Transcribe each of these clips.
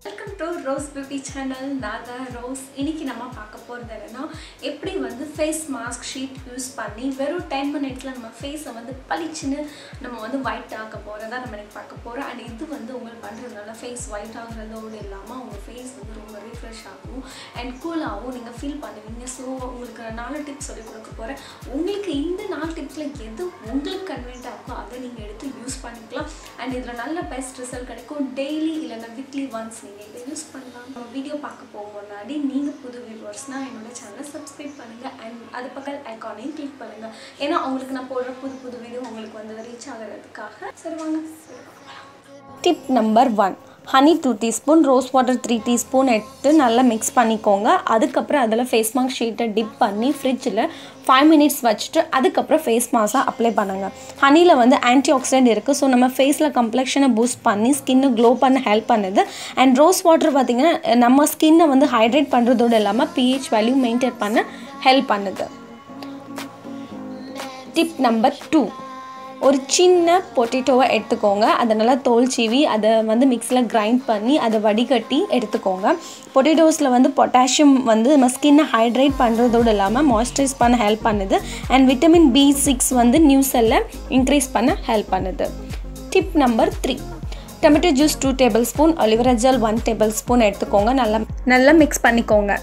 welcome to Rose beauty channel நான் தான் rose இன்னைக்கு நம்ம பார்க்க போகிறது என்னன்னா எப்படி வந்து ஃபேஸ் மாஸ்க் ஷீட் யூஸ் பண்ணி வெறும் டென் மினிட்ஸில் நம்ம ஃபேஸை வந்து பளிச்சுன்னு நம்ம வந்து ஒயிட் ஆக்க போகிறதா நம்ம இன்னைக்கு பார்க்க போகிறோம் அண்ட் இது வந்து உங்களுக்கு பண்ணுறதுனால ஃபேஸ் ஒயிட் ஆகுறதோடு இல்லாமல் உங்கள் ஃபேஸ் வந்து ரொம்ப ரீஃப்ரெஷ் ஆகும் அண்ட் கூலாகவும் நீங்கள் ஃபீல் பண்ணுவீங்க ஸோ உங்களுக்கு நாலு டிப்ஸ் சொல்லி கொடுக்க போகிறேன் உங்களுக்கு இந்த நாலு டிப்ஸில் எது உங்களுக்கு கன்வீனியாக இருக்கோ அதை நீங்கள் எடுத்து யூஸ் பண்ணிக்கலாம் அண்ட் இதில் நல்ல பெஸ்ட் ரிசல்ட் கிடைக்கும் டெய்லி இல்லைன்னா வீக்லி ஒன்ஸ் நீங்கள் இதை யூஸ் பண்ணலாம் நம்ம வீடியோ பார்க்க போகும் முன்னாடி நீங்கள் புது வியூவர்ஸ்னால் என்னோட சேனலை சப்ஸ்கிரைப் பண்ணுங்கள் அண்ட் அது பக்கல் ஐக்கானையும் கிளிக் பண்ணுங்கள் ஏன்னா உங்களுக்கு நான் போடுற புது புது வீடியோ உங்களுக்கு வந்து ரீச் ஆகிறதுக்காக சரி வாங்க சரி பார்க்கலாம் tip number one honey two teaspoon rose water three teaspoon எடுத்து நல்லா மிக்ஸ் பண்ணிக்கோங்க அதுக்கப்புறம் அதில் ஃபேஸ் மாஸ்க் ஷீட்டை டிப் பண்ணி ஃப்ரிட்ஜில் ஃபைவ் மினிட்ஸ் வச்சுட்டு அதுக்கப்புறம் ஃபேஸ் மாஸ்க்காக அப்ளை பண்ணுங்கள் ஹனியில் வந்து ஆன்டி ஆக்சிடென்ட் இருக்குது ஸோ நம்ம ஃபேஸில் கம்ப்ளெக்ஷனை பூஸ்ட் பண்ணி ஸ்கின்னை க்ளோ பண்ண ஹெல்ப் பண்ணுது அண்ட் ரோஸ் வாட்டர் பார்த்திங்கன்னா நம்ம ஸ்கின்னை வந்து ஹைட்ரேட் பண்ணுறதோடு இல்லாமல் பிஹெச் வேல்யூ மெயின்டைன் பண்ண ஹெல்ப் பண்ணுது டிப் நம்பர் டூ ஒரு சின்ன பொட்டேட்டோவை எடுத்துக்கோங்க அதை நல்லா தோல் சீவி அதை வந்து மிக்ஸியில் கிரைண்ட் பண்ணி அதை வடிகட்டி எடுத்துக்கோங்க பொட்டேட்டோஸில் வந்து பொட்டாசியம் வந்து நம்ம ஸ்கின்னை ஹைட்ரேட் பண்ணுறதோடு இல்லாமல் மாய்ஸ்சரைஸ் பண்ண ஹெல்ப் பண்ணுது அண்ட் விட்டமின் பி சிக்ஸ் வந்து நியூ செல்லை இன்க்ரீஸ் பண்ண ஹெல்ப் பண்ணுது tip number three tomato juice two tablespoon aloe vera gel one tablespoon எடுத்துக்கோங்க நல்லா நல்லா மிக்ஸ் பண்ணிக்கோங்க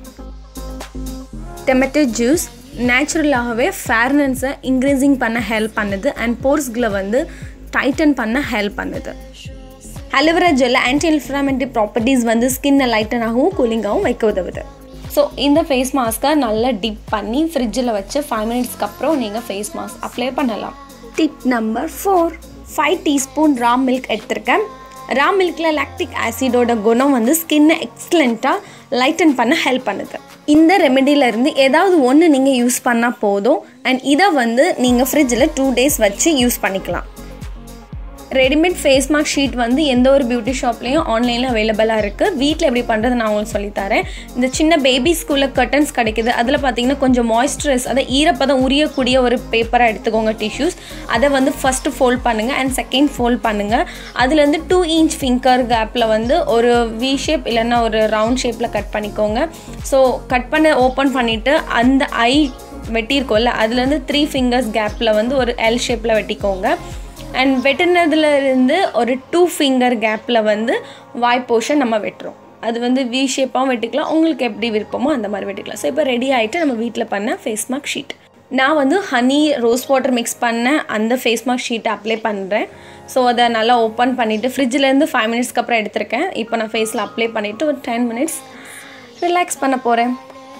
டொமேட்டோ ஜூஸ் நேச்சுரலாகவே ஃபேர்னன்ஸை இன்க்ரீஸிங் பண்ண ஹெல்ப் பண்ணுது அண்ட் போர்ஸ்களை வந்து டைட்டன் பண்ண ஹெல்ப் பண்ணுது அலோவேரா ஜெல்ல ஆன்டி இன்ஃப்ளாமேட்டரி ப்ராப்பர்ட்டிஸ் வந்து ஸ்கின்னை லைட்டனாகவும் கூலிங்காகவும் வைக்க உதவுது ஸோ இந்த ஃபேஸ் மாஸ்க்கை நல்லா டிப் பண்ணி ஃப்ரிட்ஜில் வச்சு ஃபைவ் மினிட்ஸ்க்கு அப்புறம் நீங்கள் ஃபேஸ் மாஸ்க் அப்ளை பண்ணலாம் tip number four five teaspoon raw milk எடுத்திருக்கேன் ரா மில்கில் லாக்டிக் ஆசிடோட குணம் வந்து ஸ்கின்னை எக்ஸலண்ட்டாக லைட்டன் பண்ண ஹெல்ப் பண்ணுது இந்த ரெமெடியிலேருந்து ஏதாவது ஒன்று நீங்கள் யூஸ் பண்ணால் போதும் அண்ட் இதை வந்து நீங்கள் ஃப்ரிட்ஜில் டூ டேஸ் வச்சு யூஸ் பண்ணிக்கலாம் ரெடிமேட் ஃபேஸ் மாஸ்க் ஷீட் வந்து எந்த ஒரு பியூட்டி ஷாப்லேயும் ஆன்லைனில் அவைலபிளாக இருக்குது வீட்டில் எப்படி பண்ணுறது நான் உங்களுக்கு சொல்லித்தரேன் இந்த சின்ன பேபி ஸ்கூலில் கர்டன்ஸ் கிடைக்குது அதில் பார்த்தீங்கன்னா கொஞ்சம் மாய்ஸ்சரைஸ் அதை ஈரப்பதம் உரியக்கூடிய ஒரு பேப்பராக எடுத்துக்கோங்க டிஷ்யூஸ் அதை வந்து ஃபஸ்ட்டு ஃபோல்ட் பண்ணுங்கள் அண்ட் செகண்ட் ஃபோல்ட் பண்ணுங்கள் அதுலேருந்து டூ இன்ச் ஃபிங்கர் கேப்பில் வந்து ஒரு வி ஷேப் இல்லைன்னா ஒரு ரவுண்ட் ஷேப்பில் கட் பண்ணிக்கோங்க ஸோ கட் பண்ண ஓப்பன் பண்ணிவிட்டு அந்த ஐ வெட்டியிருக்கோம்ல அதுலேருந்து த்ரீ ஃபிங்கர்ஸ் கேப்பில் வந்து ஒரு எல் ஷேப்பில் வெட்டிக்கோங்க அண்ட் வெட்டினதுல இருந்து ஒரு டூ ஃபிங்கர் கேப்பில் வந்து வாய் போர்ஷன் நம்ம வெட்டுறோம் அது வந்து வி ஷேப்பாகவும் வெட்டிக்கலாம் உங்களுக்கு எப்படி விருப்பமோ அந்த மாதிரி வெட்டிக்கலாம் ஸோ இப்போ ரெடி ஆகிட்டு நம்ம வீட்டில் பண்ண ஃபேஸ் மார்க் ஷீட் நான் வந்து ஹனி ரோஸ் வாட்டர் மிக்ஸ் பண்ண அந்த ஃபேஸ் மார்க் ஷீட்டை அப்ளை பண்ணுறேன் ஸோ அதை நல்லா ஓப்பன் பண்ணிவிட்டு ஃப்ரிட்ஜிலேருந்து ஃபைவ் மினிட்ஸ்க்கு அப்புறம் எடுத்திருக்கேன் இப்போ நான் ஃபேஸில் அப்ளை பண்ணிவிட்டு ஒரு டென் மினிட்ஸ் ரிலாக்ஸ் பண்ண போகிறேன்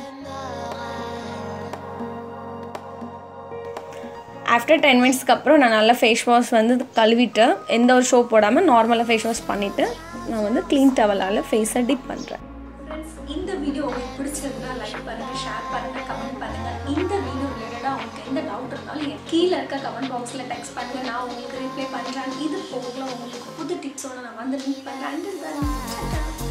ஆஃப்டர் டென் மினிட்ஸ்க்கு அப்புறம் நான் நல்லா ஃபேஸ் வாஷ் வந்து கழுவிட்டு எந்த ஒரு ஷோ போடாமல் நார்மலாக ஃபேஸ் வாஷ் பண்ணிவிட்டு நான் வந்து க்ளீன் டவலால் ஃபேஸை டிப் பண்ணுறேன் ஃப்ரெண்ட்ஸ் இந்த வீடியோ உங்களுக்கு பிடிச்சிருந்தா லைக் பண்ணுங்க ஷேர் பண்ணுங்க கமெண்ட் பண்ணுங்க இந்த வீடியோ ரிலேட்டடாக உங்களுக்கு எந்த டவுட் இருந்தாலும் என் கீழே இருக்க கமெண்ட் பாக்ஸில் டெக்ஸ்ட் பண்ணுங்க நான் உங்களுக்கு ரிப்ளை பண்ணுறேன் இது போகல உங்களுக்கு புது டிப்ஸோட நான் வந்து மீட் பண்ணுறேன்